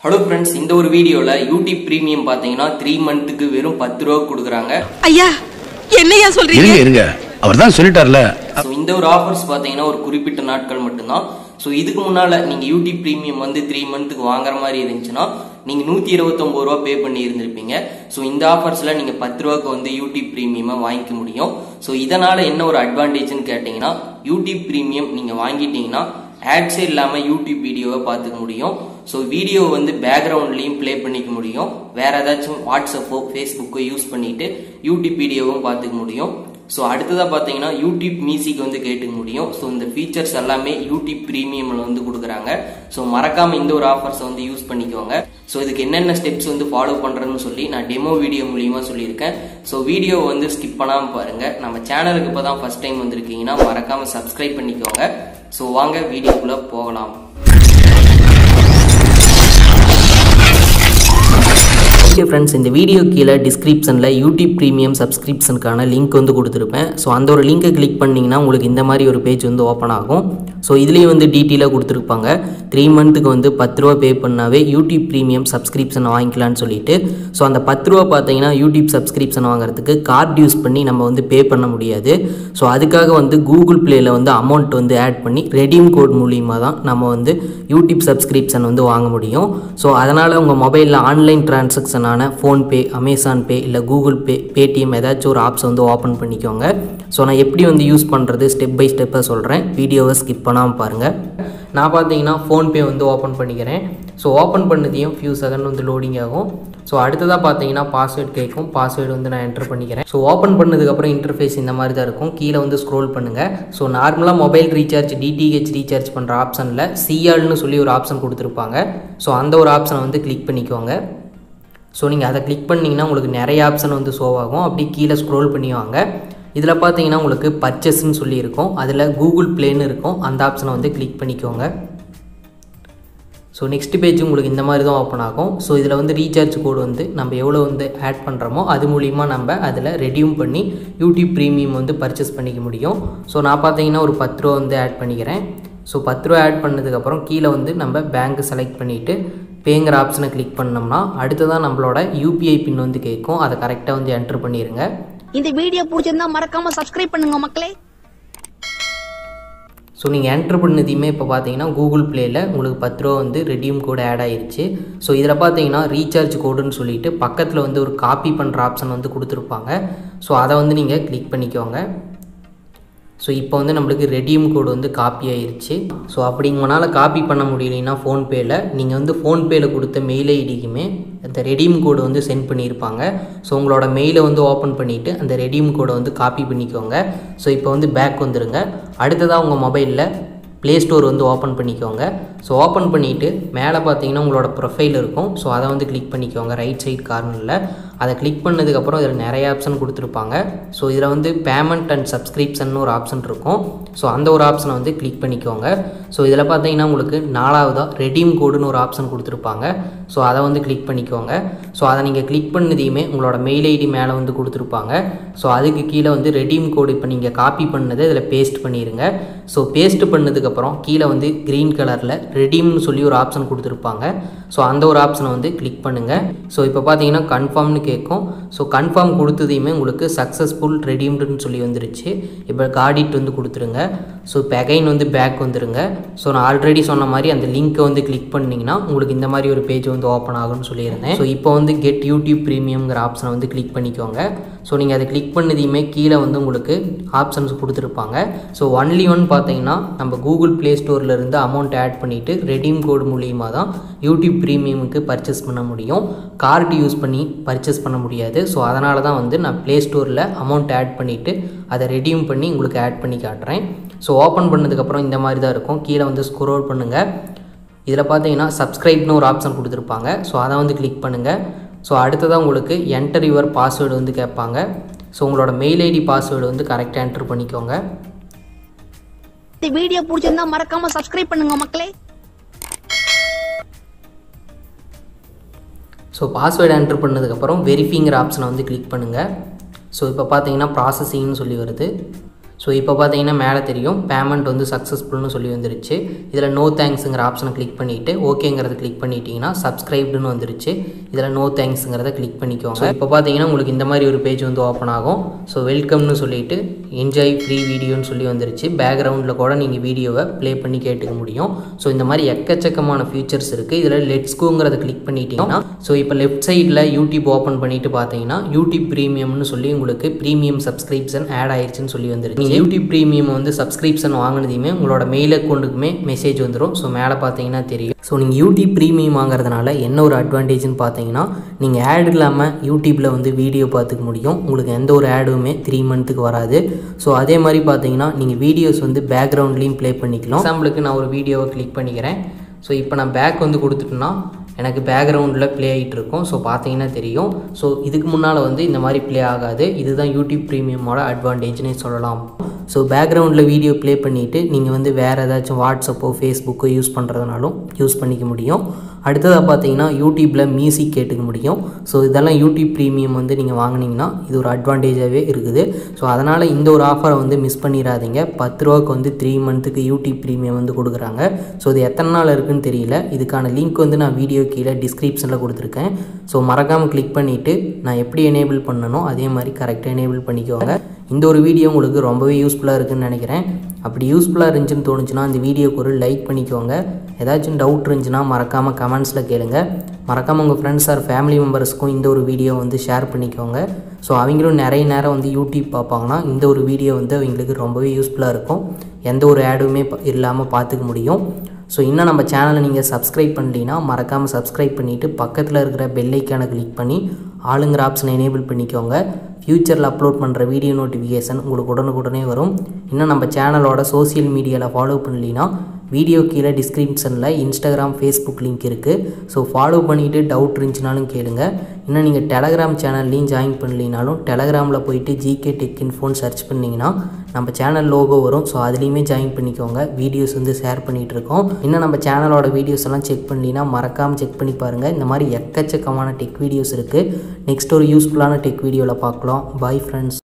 hello friends இந்த ஒரு வீடியோவில் யூடியூப் ப்ரீமியம் பார்த்தீங்கன்னா த்ரீ மந்த்துக்கு வெறும் பத்து ரூபா கொடுக்குறாங்க ஐயா என்னையா சொல்றீங்க இருங்க இருங்க அவர் தான் சொல்லிட்டார்ல ஸோ இந்த ஒரு ஆஃபர்ஸ் பார்த்தீங்கன்னா ஒரு குறிப்பிட்ட நாட்கள் மட்டும்தான் ஸோ இதுக்கு முன்னால் நீங்கள் யூடியூப் ப்ரீமியம் வந்து த்ரீ மந்த்துக்கு வாங்குற மாதிரி இருந்துச்சுன்னா நீங்கள் நூற்றி இருபத்தொம்பது ரூபா பே பண்ணி இருந்திருப்பீங்க ஸோ இந்த ஆஃபர்ஸில் நீங்கள் பத்து ரூபாய்க்கு வந்து யூடியூப் ப்ரீமியமாக வாங்கிக்க முடியும் ஸோ இதனால் என்ன ஒரு அட்வான்டேஜ்னு கேட்டிங்கன்னா யூடியூப் ப்ரீமியம் நீங்கள் வாங்கிட்டீங்கன்னா ஆட்ஸே இல்லாமல் யூடியூப் வீடியோவை பார்த்துக்க முடியும் ஸோ வீடியோ வந்து பேக்ரவுண்ட்லேயும் ப்ளே பண்ணிக்க முடியும் வேற ஏதாச்சும் வாட்ஸ்அப்போ ஃபேஸ்புக்கோ யூஸ் பண்ணிட்டு யூடியூப் வீடியோவும் பார்த்துக்க முடியும் ஸோ அடுத்ததாக பார்த்தீங்கன்னா யூடியூப் மியூசிக் வந்து கேட்டுக்க முடியும் ஸோ இந்த ஃபீச்சர்ஸ் எல்லாமே யூடியூப் ப்ரீமியமில் வந்து கொடுக்குறாங்க ஸோ மறக்காம இந்த ஒரு ஆஃபர்ஸை வந்து யூஸ் பண்ணிக்கோங்க ஸோ இதுக்கு என்னென்ன ஸ்டெப்ஸ் வந்து ஃபாலோ பண்ணுறேன்னு சொல்லி நான் டெமோ வீடியோ மூலியமாக சொல்லியிருக்கேன் ஸோ வீடியோ வந்து ஸ்கிப் பண்ணாமல் பாருங்க நம்ம சேனலுக்கு இப்போ தான் ஃபர்ஸ்ட் டைம் வந்திருக்கீங்கன்னா மறக்காம சப்ஸ்கிரைப் பண்ணிக்கோங்க ஸோ வாங்க வீடியோக்குள்ளே போகலாம் ஓகே ஃப்ரெண்ட்ஸ் இந்த வீடியோ கீழே டிஸ்கிரிப்ஷனில் யூடியூப் ப்ரீமியம் சப்ஸ்கிரிப்ஷனுக்கான லிங்க் வந்து கொடுத்துருப்பேன் ஸோ அந்த ஒரு லிங்கை கிளிக் பண்ணிங்கன்னா உங்களுக்கு இந்த மாதிரி ஒரு பேஜ் வந்து ஓப்பன் ஆகும் ஸோ இதுலேயும் வந்து டீட்டெயிலாக கொடுத்துருப்பாங்க த்ரீ மந்த்துக்கு வந்து பத்து ரூபா பே பண்ணாவே யூடியூப் ப்ரீமியம் சப்ஸ்கிரிப்ஷன் வாங்கிக்கலாம்னு சொல்லிட்டு ஸோ அந்த பத்து ரூபா பார்த்தீங்கன்னா யூடியூப் சப்ஸ்கிரிப்ஷன் வாங்குறதுக்கு கார்டு யூஸ் பண்ணி நம்ம வந்து பே பண்ண முடியாது ஸோ அதுக்காக வந்து கூகுள் ப்ளேயில் வந்து அமௌண்ட் வந்து ஆட் பண்ணி ரெடீம் கோட் மூலியமாக தான் நம்ம வந்து யூடியூப் சப்ஸ்கிரிப்ஷன் வந்து வாங்க முடியும் ஸோ அதனால் உங்கள் மொபைலில் ஆன்லைன் டிரான்சாக்ஷனான ஃபோன்பே அமேசான் பே இல்லை கூகுள் பே பேடிஎம் ஏதாச்சும் ஒரு ஆப்ஸ் வந்து ஓப்பன் பண்ணிக்கோங்க ஸோ நான் எப்படி வந்து யூஸ் பண்ணுறது ஸ்டெப் பை ஸ்டெப்பாக சொல்கிறேன் வீடியோவை ஸ்கிப் பண்ணாமல் பாருங்கள் நான் பார்த்தீங்கன்னா ஃபோன்பே வந்து ஓப்பன் பண்ணிக்கிறேன் ஸோ ஓப்பன் பண்ணதையும் ஃபியூ செகண்ட் வந்து லோடிங் ஆகும் ஸோ அடுத்ததாக பார்த்தீங்கன்னா பாஸ்வேர்டு கேட்கும் பாஸ்வேர்டு வந்து நான் என்டர் பண்ணிக்கிறேன் ஸோ ஓப்பன் பண்ணதுக்கப்புறம் இன்டர்ஃபேஸ் இந்த மாதிரி தான் இருக்கும் கீழே வந்து ஸ்க்ரோல் பண்ணுங்கள் ஸோ நார்மலாக மொபைல் ரீசார்ஜ் டிடிஹெச் ரீசார்ஜ் பண்ணுற ஆப்ஷனில் சிஆல்னு சொல்லி ஒரு ஆப்ஷன் கொடுத்துருப்பாங்க ஸோ அந்த ஒரு ஆப்ஷனை வந்து கிளிக் பண்ணிக்கோங்க ஸோ நீங்கள் அதை கிளிக் பண்ணிங்கன்னா உங்களுக்கு நிறைய ஆப்ஷன் வந்து ஷோ ஆகும் அப்படி கீழே ஸ்க்ரோல் பண்ணி வாங்க இதில் பார்த்தீங்கன்னா உங்களுக்கு பர்ச்சேஸ்ன்னு சொல்லி இருக்கும் அதில் கூகுள் ப்ளேன்னு இருக்கும் அந்த ஆப்ஷனை வந்து கிளிக் பண்ணிக்கோங்க ஸோ நெக்ஸ்ட் பேஜ் உங்களுக்கு இந்த மாதிரி தான் ஓப்பன் ஆகும் ஸோ இதில் வந்து ரீசார்ஜ் கோடு வந்து நம்ம எவ்வளோ வந்து ஆட் பண்ணுறோமோ அது மூலிமா நம்ம அதில் ரெடியூம் பண்ணி யூடியூப் ப்ரீமியம் வந்து பர்ச்சேஸ் பண்ணிக்க முடியும் ஸோ நான் பார்த்தீங்கன்னா ஒரு பத்து ரூபா வந்து ஆட் பண்ணிக்கிறேன் ஸோ பத்து ரூபா ஆட் பண்ணதுக்கப்புறம் கீழே வந்து நம்ம பேங்க் செலக்ட் பண்ணிவிட்டு பேங்கிற ஆப்ஷனை கிளிக் பண்ணோம்னா அடுத்ததான் நம்மளோட யூபிஐ பின் வந்து கேட்கும் அதை கரெக்டாக வந்து என்ட்ரு பண்ணிடுங்க இந்த வீடியோ பிடிச்சிருந்தா மறக்காம சப்ஸ்கிரைப் பண்ணுங்க மக்களே ஸோ நீங்கள் என்ட்ரு பண்ணதையுமே இப்போ பார்த்தீங்கன்னா கூகுள் ப்ளேயில் உங்களுக்கு பத்து ரூபா வந்து ரெடியூம் கோடு ஆட் ஆயிருச்சு ஸோ இதில் பார்த்தீங்கன்னா ரீசார்ஜ் கோடுன்னு சொல்லிட்டு பக்கத்தில் வந்து ஒரு காப்பி பண்ணுற ஆப்ஷன் வந்து கொடுத்துருப்பாங்க ஸோ அதை வந்து நீங்கள் கிளிக் பண்ணிக்கோங்க ஸோ இப்போ வந்து நம்மளுக்கு ரெடியூம் கோடு வந்து காப்பி ஆயிருச்சு ஸோ அப்படி உங்களால் காப்பி பண்ண முடியலைன்னா ஃபோன்பேயில் நீங்கள் வந்து ஃபோன்பேயில் கொடுத்த மெயில் ஐடிக்குமே அந்த ரெடீம் கோடு வந்து சென்ட் பண்ணியிருப்பாங்க ஸோ உங்களோட மெயிலை வந்து ஓப்பன் பண்ணிவிட்டு அந்த ரெடீம் கோடை வந்து காப்பி பண்ணிக்கோங்க ஸோ இப்போ வந்து பேக் வந்துடுங்க அடுத்ததாக உங்கள் மொபைலில் ப்ளே ஸ்டோர் வந்து ஓப்பன் பண்ணிக்கோங்க ஸோ ஓப்பன் பண்ணிவிட்டு மேலே பார்த்தீங்கன்னா உங்களோட ப்ரொஃபைல் இருக்கும் ஸோ அதை வந்து கிளிக் பண்ணிக்கோங்க ரைட் சைட் கார்னரில் அதை கிளிக் பண்ணதுக்கப்புறம் இதில் நிறைய ஆப்ஷன் கொடுத்துருப்பாங்க ஸோ இதில் வந்து பேமெண்ட் அண்ட் சப்ஸ்கிரிப்ஷன் ஒரு ஆப்ஷன் இருக்கும் ஸோ அந்த ஒரு ஆப்ஷனை வந்து கிளிக் பண்ணிக்கோங்க ஸோ இதில் பார்த்தீங்கன்னா உங்களுக்கு நாலாவதாக ரெடீம் கோடுன்னு ஒரு ஆப்ஷன் கொடுத்துருப்பாங்க ஸோ அதை வந்து கிளிக் பண்ணிக்கோங்க ஸோ அதை நீங்கள் கிளிக் பண்ணதையுமே உங்களோட மெயில் ஐடி மேலே வந்து கொடுத்துருப்பாங்க ஸோ அதுக்கு கீழே வந்து ரெடீம் கோடு இப்போ நீங்கள் காப்பி பண்ணதை இதில் பேஸ்ட் பண்ணிடுங்க ஸோ பேஸ்ட் பண்ணதுக்கப்புறம் கீழே வந்து க்ரீன் கலரில் ரெடீம்னு சொல்லி ஒரு ஆப்ஷன் கொடுத்துருப்பாங்க ஸோ அந்த ஒரு ஆப்ஷனை வந்து கிளிக் பண்ணுங்கள் ஸோ இப்போ பார்த்தீங்கன்னா கன்ஃபார்ம்னு கேட்கும் ஸோ கன்ஃபார்ம் கொடுத்ததையுமே உங்களுக்கு சக்ஸஸ்ஃபுல் ரெடீம்டுன்னு சொல்லி வந்துருச்சு இப்போ காடிட் வந்து கொடுத்துருங்க ஸோ இப்போ அகைன் வந்து பேக் வந்துருங்க ஸோ நான் ஆல்ரெடி சொன்ன மாதிரி அந்த லிங்க்கை வந்து கிளிக் பண்ணிங்கன்னா உங்களுக்கு இந்த மாதிரி ஒரு பேஜ் வந்து ஓப்பன் ஆகும்னு சொல்லியிருந்தேன் ஸோ இப்போ வந்து கெட் யூடியூப் ப்ரீமியம்ங்கிற ஆப்ஷனை வந்து கிளிக் பண்ணிக்கோங்க ஸோ நீங்கள் அதை கிளிக் பண்ணதையுமே கீழே வந்து உங்களுக்கு ஆப்ஷன்ஸ் கொடுத்துருப்பாங்க ஸோ ஒன்லி ஒன் பார்த்தீங்கன்னா நம்ம கூகுள் ப்ளே ஸ்டோர்லேருந்து அமௌண்ட் ஆட் பண்ணிவிட்டு ரெடீம் கோடு மூலியமாக தான் யூடியூப் ப்ரீமியமுக்கு பர்ச்சேஸ் பண்ண முடியும் கார்டு யூஸ் பண்ணி பர்ச்சேஸ் பண்ண முடியாது ஸோ அதனால தான் வந்து நான் ப்ளே ஸ்டோரில் அமௌண்ட் ஆட் பண்ணிவிட்டு அதை ரெடியூம் பண்ணி உங்களுக்கு ஆட் பண்ணி காட்டுறேன் ஸோ ஓப்பன் பண்ணதுக்கப்புறம் இந்த மாதிரி தான் இருக்கும் கீழே வந்து ஸ்க்ரோல் பண்ணுங்கள் இதில் பார்த்தீங்கன்னா சப்ஸ்கிரைப்னு ஒரு ஆப்ஷன் கொடுத்துருப்பாங்க ஸோ அதை வந்து கிளிக் பண்ணுங்கள் ஸோ அடுத்ததாக உங்களுக்கு என்டர் யுவர் பாஸ்வேர்டு வந்து கேட்பாங்க ஸோ உங்களோட மெயில் ஐடி பாஸ்வேர்டு வந்து கரெக்டாக என்டர் பண்ணிக்கோங்க இந்த வீடியோ பிடிச்சிருந்தா மறக்காம சப்ஸ்கிரைப் பண்ணுங்க மக்களே ஸோ பாஸ்வேர்டு என்டர் பண்ணதுக்கப்புறம் வெரிஃபிங்கிற ஆப்ஷனை வந்து கிளிக் பண்ணுங்கள் ஸோ இப்போ பார்த்தீங்கன்னா ப்ராசஸிங்னு சொல்லி வருது ஸோ இப்போ பார்த்தீங்கன்னா மேலே தெரியும் பேமெண்ட் வந்து சக்ஸஸ்ஃபுல்னு சொல்லி வந்துருச்சு இதில் நோ தேங்க்ஸுங்கிற ஆப்ஷனை கிளிக் பண்ணிவிட்டு ஓகேங்கிறத கிளிக் பண்ணிட்டீங்கன்னா சப்ஸ்கிரைப்டுன்னு வந்துருச்சு இதில் நோ தேங்க்ஸுங்கிறத கிளிக் பண்ணிக்கோங்க ஸோ இப்போ பார்த்தீங்கன்னா உங்களுக்கு இந்த மாதிரி ஒரு பேஜ் வந்து ஓப்பன் ஆகும் ஸோ வெல்கம்னு சொல்லிட்டு என்ஜாய் ஃப்ரீ வீடியோன்னு சொல்லி வந்துருச்சு பேக்ரவுண்டில் கூட நீங்கள் வீடியோவை ப்ளே பண்ணி கேட்டுக்க முடியும் ஸோ இந்த மாதிரி எக்கச்சக்கமான ஃபீச்சர்ஸ் இருக்குது இதில் லெட்ஸ் கோங்கிறத கிளிக் பண்ணிட்டீங்கன்னா ஸோ இப்போ லெஃப்ட் சைடில் யூடியூப் ஓப்பன் பண்ணிட்டு பார்த்தீங்கன்னா யூடியூப் ப்ரீமியம்னு சொல்லி உங்களுக்கு ப்ரீமியம் சப்ஸ்கிரிப்ஷன் ஆட் ஆயிருச்சுன்னு சொல்லி வந்துருச்சு நீங்கள் யூடியூப் ப்ரீமியம் வந்து சப்ஸ்கிரிப்ஷன் வாங்கினதையுமே உங்களோட மெயில் அக்கௌண்ட்டுக்குமே மெசேஜ் வந்துடும் ஸோ மேலே பார்த்தீங்கன்னா தெரியும் ஸோ நீங்கள் யூடியூப் ப்ரீமியம் வாங்குறதுனால என்ன ஒரு அட்வான்டேஜ்னு பார்த்தீங்கன்னா நீங்கள் ஆட் இல்லாமல் யூடியூப்பில் வந்து வீடியோ பார்த்துக்க முடியும் உங்களுக்கு எந்த ஒரு ஆடுமே த்ரீ மந்த்துக்கு வராது ஸோ அதே மாதிரி பார்த்தீங்கன்னா நீங்கள் வீடியோஸ் வந்து பேக்ரவுண்ட்லேயும் ப்ளே பண்ணிக்கலாம் எக்ஸாம்பிளுக்கு நான் ஒரு வீடியோவை கிளிக் பண்ணிக்கிறேன் ஸோ இப்போ நான் பேக் வந்து கொடுத்துட்டேன்னா எனக்கு பேக்ரவுண்டில் ப்ளே ஆகிட்டு இருக்கும் ஸோ பார்த்தீங்கன்னா தெரியும் ஸோ இதுக்கு முன்னால் வந்து இந்த மாதிரி ப்ளே ஆகாது இதுதான் யூடியூப் ப்ரீமியமோட அட்வான்டேஜ்னே சொல்லலாம் ஸோ பேக்ரவுண்டில் வீடியோ ப்ளே பண்ணிவிட்டு நீங்கள் வந்து வேறு ஏதாச்சும் வாட்ஸ்அப்போ ஃபேஸ்புக்கோ யூஸ் பண்ணுறதுனாலும் யூஸ் பண்ணிக்க முடியும் அடுத்ததாக பார்த்தீங்கன்னா யூடியூப்பில் மியூசிக் கேட்டுக்க முடியும் ஸோ இதெல்லாம் யூடியூப் ப்ரீமியம் வந்து நீங்கள் வாங்கினீங்கன்னா இது ஒரு அட்வான்டேஜாகவே இருக்குது ஸோ அதனால் இந்த ஒரு ஆஃபரை வந்து மிஸ் பண்ணிடாதீங்க பத்து ரூபாய்க்கு வந்து த்ரீ மந்த்துக்கு யூடியூப் ப்ரீமியம் வந்து கொடுக்குறாங்க ஸோ இது எத்தனை நாள் இருக்குன்னு தெரியல இதுக்கான லிங்க் வந்து நான் வீடியோ கீழே டிஸ்கிரிப்ஷனில் கொடுத்துருக்கேன் ஸோ மறக்காமல் கிளிக் பண்ணிவிட்டு நான் எப்படி எனேபிள் பண்ணனோ அதே மாதிரி கரெக்டாக எனேபிள் பண்ணிக்கோங்க இந்த ஒரு வீடியோ உங்களுக்கு ரொம்பவே யூஸ்ஃபுல்லாக இருக்குன்னு நினைக்கிறேன் அப்படி யூஸ்ஃபுல்லாக இருந்துச்சுன்னு தோணுச்சுன்னா அந்த வீடியோக்கு ஒரு லைக் பண்ணிக்கோங்க ஏதாச்சும் டவுட் இருந்துச்சுன்னா மறக்காமல் கமெண்ட்ஸில் கேளுங்க மறக்காமல் உங்கள் ஃப்ரெண்ட்ஸ் ஆர் ஃபேமிலி மெம்பர்ஸ்க்கும் இந்த ஒரு வீடியோ வந்து ஷேர் பண்ணிக்கோங்க ஸோ அவங்களும் நிறைய நேரம் வந்து யூடியூப் பார்ப்பாங்கன்னா இந்த ஒரு வீடியோ வந்து அவங்களுக்கு ரொம்பவே யூஸ்ஃபுல்லாக இருக்கும் எந்த ஒரு ஆடுமே இல்லாமல் பார்த்துக்க முடியும் ஸோ இன்னும் நம்ம சேனலை நீங்கள் சப்ஸ்கிரைப் பண்ணலீங்கன்னா மறக்காமல் சப்ஸ்கிரைப் பண்ணிவிட்டு பக்கத்தில் இருக்கிற பெல்லைக்கானை கிளிக் பண்ணி ஆளுங்கிற ஆப்ஷனை எனேபிள் பண்ணிக்கோங்க ஃப்யூச்சரில் அப்லோட் பண்ணுற வீடியோ நோட்டிஃபிகேஷன் உங்களுக்கு உடனுக்குடனே வரும் இன்னும் நம்ம சேனலோட சோசியல் மீடியாவில் ஃபாலோ பண்ணலினா வீடியோ கீழே டிஸ்கிரிப்ஷனில் இன்ஸ்டாகிராம் ஃபேஸ்புக் லிங்க் இருக்குது ஸோ ஃபாலோ பண்ணிவிட்டு டவுட் இருந்துச்சுனாலும் கேளுங்க இன்னும் நீங்கள் டெலகிராம் சேனல்லையும் ஜாயின் பண்ணலினாலும் டெலகிராமில் போயிட்டு ஜிகே டெக் இன்ஃபோன் சர்ச் பண்ணிங்கன்னா நம்ம சேனல் லோகோ வரும் ஸோ அதுலேயுமே ஜாயின் பண்ணிக்கோங்க வீடியோஸ் வந்து ஷேர் பண்ணிகிட்டு இருக்கோம் இன்னும் நம்ம சேனலோட வீடியோஸ் எல்லாம் செக் பண்ணலினா மறக்காமல் செக் பண்ணி பாருங்கள் இந்த மாதிரி எக்கச்சக்கமான டெக் வீடியோஸ் இருக்குது நெக்ஸ்ட் ஒரு யூஸ்ஃபுல்லான டெக் வீடியோவில் பார்க்கலாம் பாய் ஃப்ரெண்ட்ஸ்